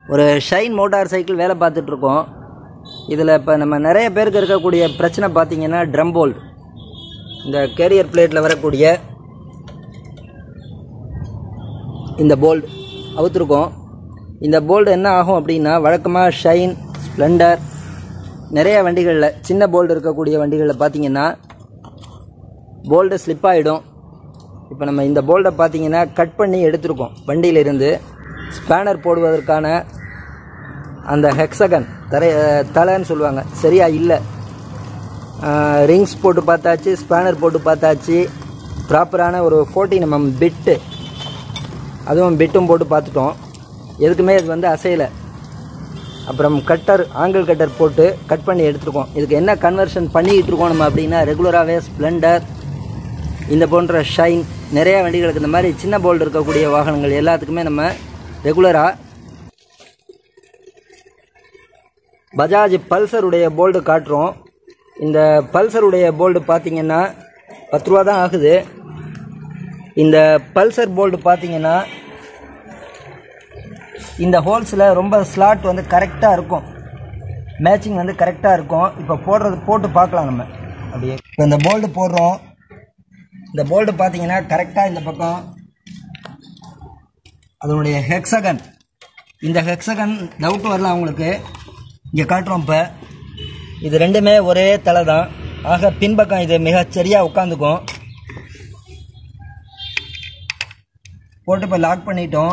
ஒரு shine motor cycle வேலை பார்த்துட்ருக்கோம் இதில் இப்போ நம்ம நிறைய பேருக்கு இருக்கக்கூடிய பிரச்சனை பார்த்தீங்கன்னா ட்ரம் போல்ட் இந்த கேரியர் பிளேட்டில் வரக்கூடிய இந்த போல்ட் அவுத்துருக்கோம் இந்த போல்டு என்ன ஆகும் அப்படின்னா வழக்கமாக ஷைன் ஸ்ப்ளெண்டர் நிறைய வண்டிகளில் சின்ன போல்டு இருக்கக்கூடிய வண்டிகளில் பார்த்தீங்கன்னா போல்டு ஸ்லிப் ஆகிடும் இப்போ நம்ம இந்த போல்டை பார்த்தீங்கன்னா கட் பண்ணி எடுத்திருக்கோம் வண்டியிலிருந்து ஸ்பேனர் போடுவதற்கான அந்த ஹெக்ஸகன் தரை தலைன்னு சொல்லுவாங்க சரியா இல்லை ரிங்ஸ் போட்டு பார்த்தாச்சு ஸ்பேனர் போட்டு பார்த்தாச்சு ப்ராப்பரான ஒரு ஃபோர்டீன் எம்எம் பிட்டு அதுவும் பிட்டும் போட்டு பார்த்துட்டோம் எதுக்குமே இது வந்து அசையலை அப்புறம் கட்டர் ஆங்கிள் கட்டர் போட்டு கட் பண்ணி எடுத்துருக்கோம் இதுக்கு என்ன கன்வர்ஷன் பண்ணிக்கிட்டு இருக்கோம் நம்ம அப்படின்னா ரெகுலராகவே ஸ்ப்ளெண்டர் இந்த போன்ற ஷைன் நிறைய வண்டிகளுக்கு இந்த மாதிரி சின்ன போல்டு இருக்கக்கூடிய வாகனங்கள் எல்லாத்துக்குமே நம்ம ரெகுலராக பஜாஜ் பல்சருடைய போல்டு காட்டுறோம் இந்த பல்சருடைய போல்டு பார்த்தீங்கன்னா பத்து ரூபா தான் ஆகுது இந்த பல்சர் போல்டு பார்த்தீங்கன்னா இந்த ஹோல்ஸில் ரொம்ப ஸ்லாட் வந்து கரெக்டாக இருக்கும் மேட்சிங் வந்து கரெக்டாக இருக்கும் இப்போ போடுறது போட்டு பார்க்கலாம் நம்ம அப்படியே இப்போ இந்த போல்டு போடுறோம் இந்த போல்டு பார்த்தீங்கன்னா கரெக்டாக இந்த பக்கம் அதனுடைய ஹெக்ஸகன் இந்த ஹெக்ஸகன் டவுட் வரல அவங்களுக்கு இங்கே காட்டுறோம் இப்போ இது ரெண்டுமே ஒரே தலை தான் ஆக பின்பக்கம் இது மிக சரியாக உட்காந்துக்கும் போட்டு இப்போ லாக் பண்ணிட்டோம்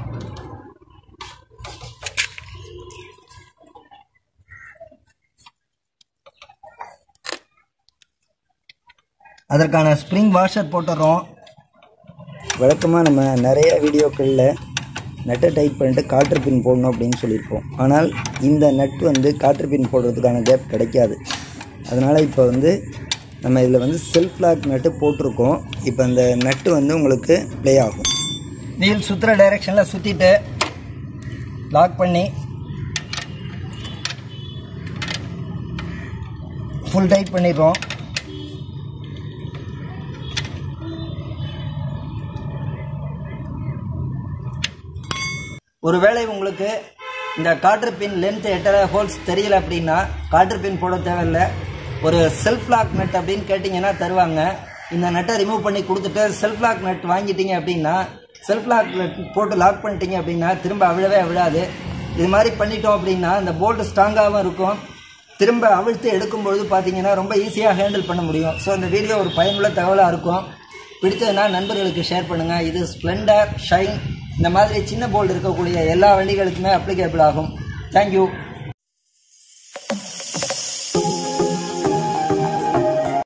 அதற்கான ஸ்ப்ரிங் வாஷர் போட்டுறோம் வழக்கமாக நம்ம நிறைய வீடியோக்களில் நட்டை டைட் பண்ணிட்டு காற்று பின் போடணும் அப்படின்னு சொல்லியிருப்போம் ஆனால் இந்த நட் வந்து காற்று பின் போடுறதுக்கான கேப் கிடைக்காது அதனால் இப்போ வந்து நம்ம இதில் வந்து செல்ஃப் லாக் நட்டு போட்டிருக்கோம் இப்போ அந்த நட்டு வந்து உங்களுக்கு ப்ளே ஆகும் வீல் சுற்றுற டைரெக்ஷனில் சுற்றிட்டு லாக் பண்ணி ஃபுல் டைட் பண்ணிடுறோம் ஒருவேளை உங்களுக்கு இந்த காற்று பின் லென்த் எட்டர ஹோல்ஸ் தெரியல அப்படின்னா காற்று பின் போட தேவையில்லை ஒரு செல்ஃப் லாக் நட் அப்படின்னு கேட்டிங்கன்னா தருவாங்க இந்த நட்டை ரிமூவ் பண்ணி கொடுத்துட்டு செல்ஃப் லாக் நட் வாங்கிட்டீங்க அப்படின்னா செல்ஃப் லாக் நட் போட்டு லாக் பண்ணிட்டீங்க அப்படின்னா திரும்ப அவிழவே விழாது இது மாதிரி பண்ணிட்டோம் அப்படின்னா இந்த போல்டு ஸ்ட்ராங்காகவும் இருக்கும் திரும்ப அவிழ்த்து எடுக்கும்பொழுது பார்த்தீங்கன்னா ரொம்ப ஈஸியாக ஹேண்டில் பண்ண முடியும் ஸோ இந்த வீடியோ ஒரு பயனுள்ள தகவலாக இருக்கும் பிடிச்சதுன்னா நண்பர்களுக்கு ஷேர் பண்ணுங்கள் இது ஸ்ப்ளெண்டர் ஷைன் இந்த மாதிரி சின்ன போல்டு இருக்கக்கூடிய எல்லா வண்டிகளுக்குமே அப்ளிகேபிள் ஆகும் தேங்க்யூ